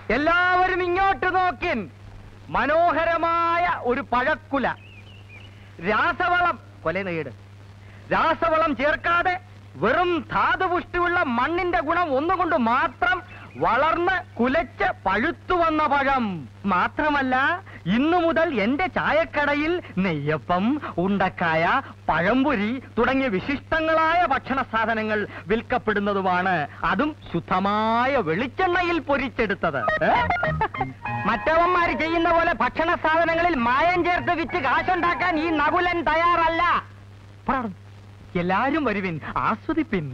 എല്ലാവരും ഇങ്ങോട്ട് നോക്കിൻ മനോഹരമായ ഒരു പഴക്കുല രാസവളം കൊല നേട് രാസവളം ചേർക്കാതെ വെറും ധാതുപുഷ്ടിയുള്ള മണ്ണിന്റെ ഗുണം ഒന്നുകൊണ്ട് മാത്രം വളർന്ന് കുലച്ച് പഴുത്തു വന്ന പഴം മാത്രമല്ല ഇന്നു മുതൽ എന്റെ ചായക്കടയിൽ നെയ്യപ്പം ഉണ്ടക്കായ പഴംപൊരി തുടങ്ങിയ വിശിഷ്ടങ്ങളായ ഭക്ഷണ സാധനങ്ങൾ വിൽക്കപ്പെടുന്നതുമാണ് അതും ശുദ്ധമായ വെളിച്ചെണ്ണയിൽ പൊരിച്ചെടുത്തത് ഏ? മറ്റവന്മാര് ചെയ്യുന്ന പോലെ ഭക്ഷണ സാധനങ്ങളിൽ മായം ചേർത്ത് വിറ്റ് കാശുണ്ടാക്കാൻ ഈ നകുലൻ തയ്യാറല്ല പറ. എല്ലാരും വരുവിൻ ആസ്വദിപ്പിൻ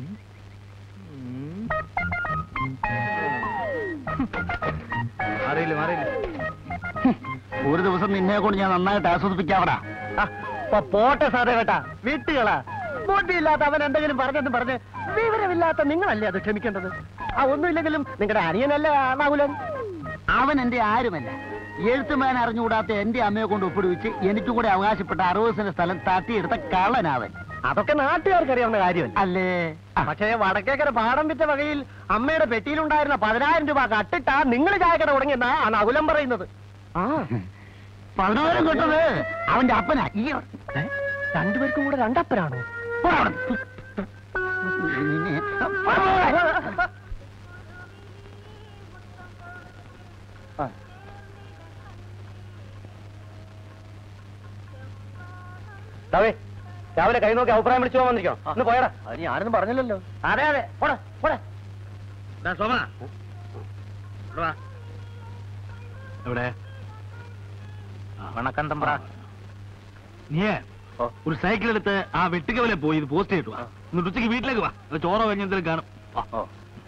അറിയില്ല അറിയില്ല ഒരു ദിവസം നിന്നെ കൊണ്ട് ഞാൻ നന്നായിട്ട് ആസ്വദിപ്പിക്കാവടാ പോട്ടെ സാറേ കേട്ടാ വീട്ടുകളാ ബുദ്ധിയില്ലാത്ത അവൻ എന്തെങ്കിലും പറഞ്ഞെന്ന് പറഞ്ഞ് വിവരമില്ലാത്ത നിങ്ങളല്ലേ അത് ക്ഷമിക്കേണ്ടത് ആ ഒന്നുമില്ലെങ്കിലും നിങ്ങളുടെ അനിയനല്ലേ നാകുലൻ അവൻ എന്റെ ആരുമല്ല എഴുത്തുമാൻ അറിഞ്ഞുകൂടാത്ത എന്റെ അമ്മയെ കൊണ്ട് ഒപ്പിടുവിച്ച് എനിക്കും കൂടെ അവകാശപ്പെട്ട അറുപത് സെന്റ് സ്ഥലം തട്ടിയെടുത്ത കള്ളനാവൻ അതൊക്കെ നാട്ടുകാർക്ക് അറിയാവുന്ന കാര്യമല്ല അല്ലേ പക്ഷേ വടക്കേക്കര പാടം വിറ്റ വകയിൽ അമ്മയുടെ പെട്ടിയിലുണ്ടായിരുന്ന പതിനായിരം രൂപ കട്ടിട്ടാ നിങ്ങൾ ചായക്കട തുടങ്ങിയെന്നാ ആ നകുലം പറയുന്നത് ആ പതിനായിരം കിട്ടത് അവന്റെ അപ്പനാ ഈ ഏ? രണ്ടുപേർക്കും കൂടെ രണ്ടപ്പരാണോ പോടാ അവിടുന്ന്. നിന്നെ- ദാവേ, രാവിലെ കൈ നോക്കി അഭിപ്രായം വിളിച്ചു പോകാൻ വന്നിരിക്കോ ഒന്ന് പോയടാ അത് ഞാനൊന്നും പറഞ്ഞില്ലല്ലോ അതെ അതെ പോടാ പോടാ സോമ എവിടെ വണക്കം തമ്പ്ര നീയേ ഓ. ഒരു സൈക്കിൾ എടുത്ത് ആ വെട്ടിക്കവലെ പോയി ഇത് പോസ്റ്റ് ചെയ്തിട്ട് വാ എന്നിട്ട് ഉച്ചയ്ക്ക് വീട്ടിലേക്ക് വാ അത് ചോറോ കഴിഞ്ഞ എന്തെങ്കിലും കാണും വാ.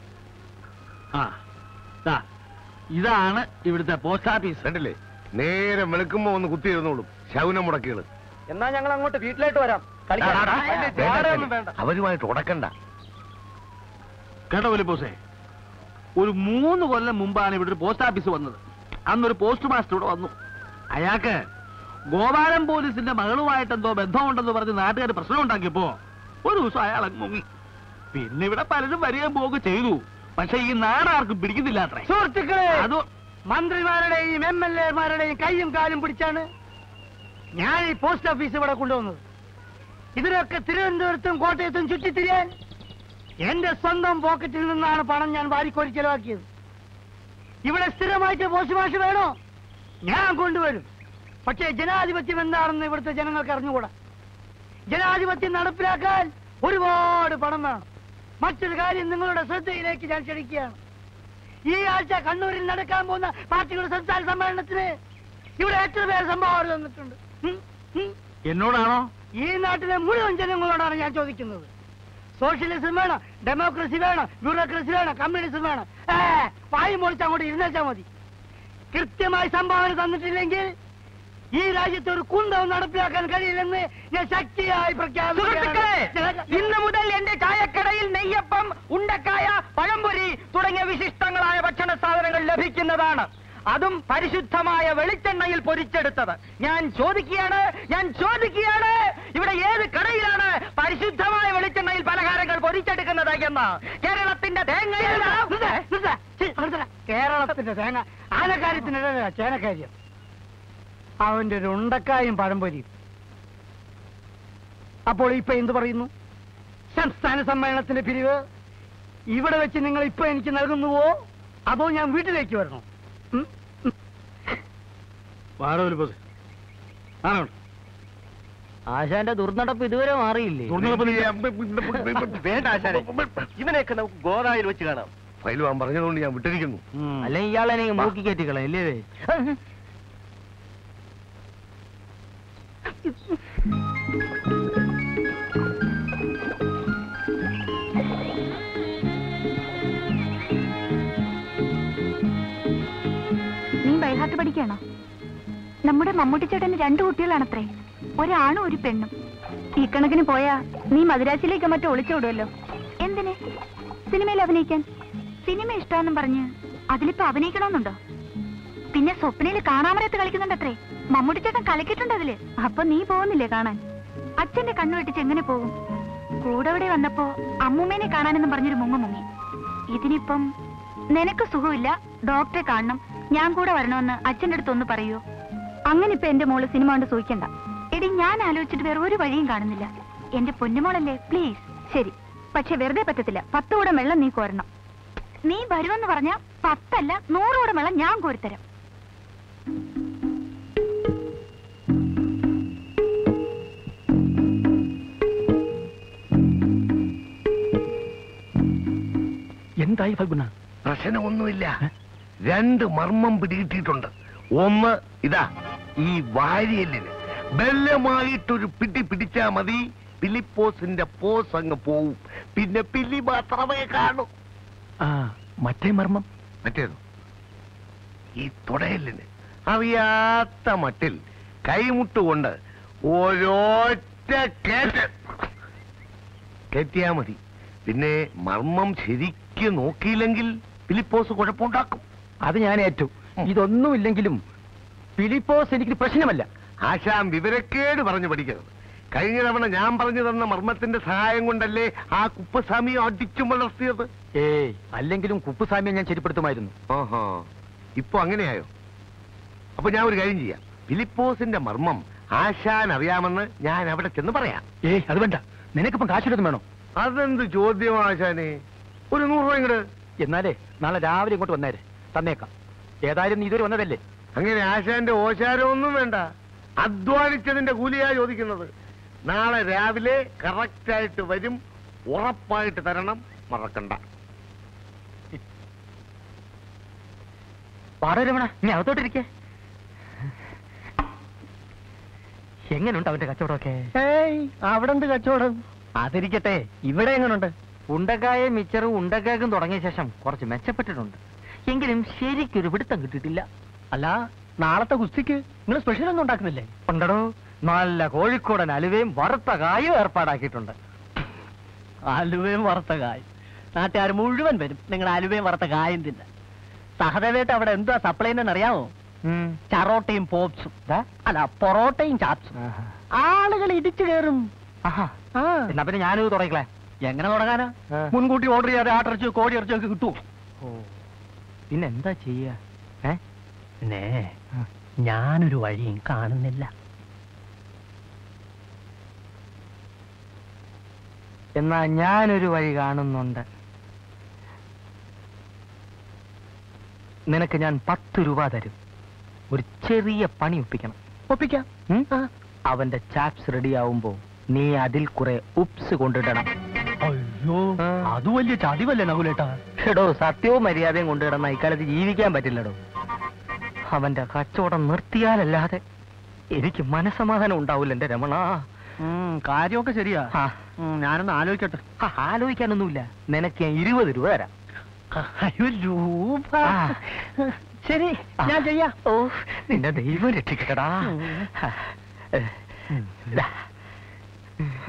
ആ ദാ, ഇതാണ് ഇവിടുത്തെ പോസ്റ്റ് ഓഫീസ് കണ്ടില്ലേ നേരെ വെളുക്കുമ്പോ ഒന്ന് കുത്തിയിരുന്നോളും ശൗനം മുടക്കികള് എന്നാ ഞങ്ങൾ അങ്ങോട്ട് വീട്ടിലേക്ക് വരാം കളിക്കാൻ. വലിയ ജാടയൊന്നും വേണ്ട അവരുമായിട്ട് ഉടക്കണ്ട കേട്ടോ വലിയ പോസേ ഒരു മൂന്ന് കൊല്ലം മുമ്പാണ് ഇവിടെ ഒരു പോസ്റ്റ് ഓഫീസ് വന്നത് അന്നൊരു പോസ്റ്റ് മാസ്റ്റർ ഇവിടെ വന്നു അയാൾക്ക് ഗോപാലൻ പോലീസിന്റെ മകളുമായിട്ട് എന്തോ ബന്ധമുണ്ടെന്ന് പറഞ്ഞ് നാട്ടുകാർ പ്രശ്നം ഉണ്ടാക്കിയപ്പോ ഒരു ദിവസം അയാൾ അങ്ങ് മുങ്ങി പിന്നെ ഇവിടെ പലരും വരികയും പോവുക ചെയ്തു പക്ഷെ ഈ നാടാർക്കും പിടിക്കുന്നില്ല അത്രേ സുഹൃത്തുക്കളെ അത് മന്ത്രിമാരുടെയും എം എൽ എമാരുടെയും കൈയും കാലും പിടിച്ചാണ് ഞാൻ ഈ പോസ്റ്റ് ഓഫീസ് ഇവിടെ കൊണ്ടുവന്നത് ഇതിനൊക്കെ തിരുവനന്തപുരത്തും കോട്ടയത്തും ചുറ്റിത്തിരിയാൻ എന്റെ സ്വന്തം പോക്കറ്റിൽ നിന്നാണ് പണം ഞാൻ വാരിക്കോരി ചെലവാക്കിയത് ഇവിടെ സ്ഥിരമായിട്ട് പോസ്റ്റ് മാഷ് വേണോ ഞാൻ കൊണ്ടുവരും പക്ഷേ ജനാധിപത്യം എന്താണെന്ന് ഇവിടുത്തെ ജനങ്ങൾക്ക് അറിഞ്ഞുകൂടാ ജനാധിപത്യം നടപ്പിലാക്കാൻ ഒരുപാട് പണം വേണം മറ്റൊരു കാര്യം നിങ്ങളുടെ ശ്രദ്ധയിലേക്ക് ഞാൻ ക്ഷണിക്കുകയാണ് ഈ ആഴ്ച കണ്ണൂരിൽ നടക്കാൻ പോകുന്ന പാർട്ടികളുടെ സംസ്ഥാന സമ്മേളനത്തിന് ഇവിടെ എത്ര പേർ സംഭാവന തന്നിട്ടുണ്ട് ഉം? ഉം? എന്നോടാണോ ഈ നാട്ടിലെ മുഴുവൻ ജനങ്ങളോടാണ് ഞാൻ ചോദിക്കുന്നത് സോഷ്യലിസം വേണം ഡെമോക്രസി വേണം ബ്യൂറോക്രസി വേണം കമ്മ്യൂണിസം വേണം ഏ വായു പൊളിച്ച് അങ്ങോട്ട് ഇരുന്നേച്ചാ മതി കൃത്യമായി സംഭാവന തന്നിട്ടില്ലെങ്കിൽ ഈ രാജ്യത്ത് ഒരു കുന്തവും നടപ്പിലാക്കാൻ കഴിയില്ലെന്ന് ഞാൻ ശക്തിയായി പ്രഖ്യാപിക്കുകയാണ് ഇന്ന് മുതൽ എന്റെ ചായക്കടയിൽ നെയ്യപ്പം ഉണ്ടക്കായ പഴംപൊരി തുടങ്ങിയ വിശിഷ്ടങ്ങളായ ഭക്ഷണ സാധനങ്ങൾ ലഭിക്കുന്നതാണ് അതും പരിശുദ്ധമായ വെളിച്ചെണ്ണയിൽ പൊരിച്ചെടുത്തത് ഞാൻ ചോദിക്കുകയാണ് ഞാൻ ചോദിക്കുകയാണ് ഇവിടെ ഏത് കടയിലാണ് പരിശുദ്ധമായ വെളിച്ചെണ്ണയിൽ പലഹാരങ്ങൾ പൊരിച്ചെടുക്കുന്നത് എന്ന് കേരളത്തിന്റെ തേങ്ങയിൽ കേരളത്തിന്റെ തേങ്ങ ആനക്കാര്യത്തിനിടയില ചേനക്കാര്യം അവന്റെ ഒരു ഉണ്ടക്കായും പഴംപൊരിയും അപ്പോൾ ഇപ്പൊ എന്ത് പറയുന്നു സംസ്ഥാന സമ്മേളനത്തിന്റെ പിരിവ് ഇവിടെ വെച്ച് നിങ്ങൾ ഇപ്പൊ എനിക്ക് നൽകുന്നുവോ അതോ ഞാൻ വീട്ടിലേക്ക് വരണോ ഉം? വാട വലിയ പോസേ ആണോ ആശാന്റെ ദുർനടപ്പ് ഇതുവരെ മാറിയില്ലേ വേണ്ട ആശാനെ. ഇവനെയൊക്കെ നമുക്ക് ഗോദായിൽ വെച്ച് കാണാം ഫയലുവാൻ പറഞ്ഞതുകൊണ്ട് ഞാൻ വിട്ടിരിക്കുന്നു അല്ലെങ്കിൽ ഇയാളെ മൂക്കി കയറ്റിക്കളാം ഇല്ലേ നീ ബൈഹാർട്ട് പഠിക്കണോ നമ്മുടെ മമ്മൂട്ടി ചേട്ടന് രണ്ടു കുട്ടികളാണത്രേ ഒരാണും ഒരു പെണ്ണും ഈ കണക്കിന് പോയാ നീ മദ്രാസിലേക്ക് മറ്റോ ഒളിച്ചോടുമല്ലോ എന്തിന് സിനിമയിൽ അഭിനയിക്കാൻ സിനിമ ഇഷ്ടാന്നും പറഞ്ഞ് അതിലിപ്പോ അഭിനയിക്കണമെന്നുണ്ടോ പിന്നെ സ്വപ്നയിൽ കാണാമറയത്ത് കളിക്കുന്നുണ്ടത്രേ മമ്മൂട്ടി ചേട്ടൻ കളിക്കിട്ടുണ്ട് അതില് അപ്പൊ നീ പോകുന്നില്ലേ കാണാൻ അച്ഛന്റെ കണ്ണു വെട്ടിച്ച് എങ്ങനെ പോകും കൂടെ ഇവിടെ വന്നപ്പോ അമ്മൂമ്മേനെ കാണാനെന്നും പറഞ്ഞൊരു മുങ്ങ മുങ്ങി ഇതിനിപ്പം നിനക്ക് സുഖമില്ല ഡോക്ടറെ കാണണം ഞാൻ കൂടെ വരണമെന്ന് അച്ഛൻ്റെ അടുത്ത് ഒന്ന് പറയൂ അങ്ങനെ ഇപ്പൊ എന്റെ മോള് സിനിമ കൊണ്ട് സൂഹിക്കണ്ട എടി ഞാൻ ആലോചിച്ചിട്ട് വേറെ ഒരു വഴിയും കാണുന്നില്ല എന്റെ പൊന്നുമോളല്ലേ പ്ലീസ് ശരി പക്ഷെ വെറുതെ പറ്റത്തില്ല പത്ത് കൂടെ വെള്ളം നീ കോരണം നീ വരുമെന്ന് പറഞ്ഞ പത്തല്ല നൂറ് കൂടെ വെള്ളം ഞാൻ കോരിത്തരാം എന്തായി ഫൽഗുണ പ്രശ്നമൊന്നുമില്ല രണ്ട് മർമ്മം പിടികിട്ടിയിട്ടുണ്ട് ഒന്ന് ഇതാ ഈ വാരിയലിന് ബലമായിട്ടൊരു പിടി പിടിച്ചാ മതി ഫിലിപ്പോസിന്റെ പോസ് അങ്ങ് പോവും പിന്നെ പില്ലി മാത്രമേ കാണൂ ആ മറ്റേ മർമ്മം മറ്റേതോ ഈ തുടയലിന് അറിയാത്ത മട്ടിൽ കൈമുട്ടുകൊണ്ട് ഓരോറ്റ കേട്ട് കെട്ടിയാ മതി പിന്നെ മർമ്മം ശരിക്ക് നോക്കിയില്ലെങ്കിൽ ഫിലിപ്പോസ് കുഴപ്പമുണ്ടാക്കും അത് ഞാൻ ഏറ്റു ഇതൊന്നുമില്ലെങ്കിലും ഫിലിപ്പോസ് എനിക്ക് പ്രശ്നമല്ല ആശാം വിവരക്കേട് പറഞ്ഞു പഠിക്കരുത് കഴിഞ്ഞ തവണ ഞാൻ പറഞ്ഞു തന്ന മർമ്മത്തിന്റെ സഹായം കൊണ്ടല്ലേ ആ കുപ്പസ്വാമിയെ അടിച്ചു വളർത്തിയത് ഏയ് അല്ലെങ്കിലും കുപ്പുസ്വാമിയെ ഞാൻ ശരിപ്പെടുത്തുമായിരുന്നു ഓഹോ ഇപ്പൊ അങ്ങനെയായോ അപ്പൊ ഞാൻ ഒരു കാര്യം ചെയ്യാം ഫിലിപ്പോസിന്റെ മർമ്മം ആശാൻ അറിയാമെന്ന് ഞാൻ അവിടെ ചെന്ന് പറയാം ഏയ് അത് വേണ്ട നിനക്കിപ്പം കാശെടുത്തും വേണോ അതെന്ത് ചോദ്യം ആശാനെ ഒരു നൂറ് രൂപ ഇങ്ങട് എന്നാലേ നാളെ രാവിലെ ഇങ്ങോട്ട് വന്നേരെ തന്നേക്കാം ഏതായാലും നീ ഇതുവരെ വന്നതല്ലേ അങ്ങനെ ആശാന്റെ ഓശാരമൊന്നും വേണ്ട അധ്വാനിച്ചതിന്റെ കൂലിയാ ചോദിക്കുന്നത് നാളെ രാവിലെ കറക്റ്റ് ആയിട്ട് വരും ഉറപ്പായിട്ട് തരണം മറക്കണ്ട പാടരമണ നീ അകത്തോട്ടിരിക്കേ എങ്ങനെയുണ്ട് അവന്റെ കച്ചവടമൊക്കെ ഏയ് അവിടെ എന്ത് കച്ചവടം അതിരിക്കട്ടെ ഇവിടെ എങ്ങനെയുണ്ട് ഉണ്ടക്കായ മിച്ചറും ഉണ്ടക്കാക്കും തുടങ്ങിയ ശേഷം കുറച്ച് മെച്ചപ്പെട്ടിട്ടുണ്ട് എങ്കിലും ശരിക്കൊരു പിടുത്തം കിട്ടിയിട്ടില്ല അല്ല നാളത്തെ കുസ്തിക്ക് നിങ്ങൾ സ്പെഷ്യൽ ഒന്നും ഉണ്ടാക്കുന്നില്ലേ ഉണ്ടടോ നല്ല കോഴിക്കോടൻ അലുവയും വറുത്ത കായും ഏർപ്പാടാക്കിയിട്ടുണ്ട് അലുവയും വറുത്ത കായും നാട്ടുകാർ മുഴുവൻ വരും നിങ്ങൾ അലുവയും വറുത്ത കായും തിന്ന സഹദേവേട്ട് അവിടെ എന്തുവാ സപ്ലൈ അറിയാമോ ഉം. ചറോട്ടയും പോപ്സും ദാ. അല്ല പൊറോട്ടയും ചാപ്സും ആഹാ. ആളുകൾ ഇടിച്ചു കയറും ആഹാ. ആ എന്നാ പിന്നെ ഞാനിത് തുടങ്ങിക്കളെ എങ്ങനെ തുടങ്ങാനാ ആ. മുൻകൂട്ടി ഓർഡർ ചെയ്യാതെ ആട്ടിറച്ചി കോഴി ഇറച്ചിയൊക്കെ കിട്ടുമോ ഓ പിന്നെ എന്താ ചെയ്യാ ഏ നേ ഞാനൊരു വഴിയും കാണുന്നില്ല എന്നാ ഞാനൊരു വഴി കാണുന്നുണ്ട് നിനക്ക് ഞാൻ പത്ത് രൂപ തരും ഒരു ചെറിയ പണി ഒപ്പിക്കണം ഒപ്പിക്കാം ഉം? അവന്റെ ചാപ്സ് റെഡി ആവുമ്പോ നീ അതിൽ കുറെ ഉപ്സ് കൊണ്ടിടണം അയ്യോ ആ. അത് വലിയ ചതിവല്ലേ നകുലേട്ടാ എടോ സത്യവും മര്യാദയും കൊണ്ടിടന്ന ഇക്കാലത്ത് ജീവിക്കാൻ പറ്റില്ലടോ അവന്റെ കച്ചവടം നിർത്തിയാലല്ലാതെ എനിക്ക് മനസമാധാനം ഉണ്ടാവില്ല എന്റെ രമണ കാര്യമൊക്കെ ശരിയാ ആ. ഉം, ഞാനൊന്ന് ആലോചിക്കട്ടെ ആ, ആലോചിക്കാനൊന്നുമില്ല നിനക്ക് ഞാൻ ഇരുപത് രൂപ തരാം അയ്യോ രൂപ ആ. ശരി ഞാൻ ചെയ്യാം ഓ നിന്റെ ദൈവം രക്ഷിക്കട്ടടാ ഉം. ഇതാ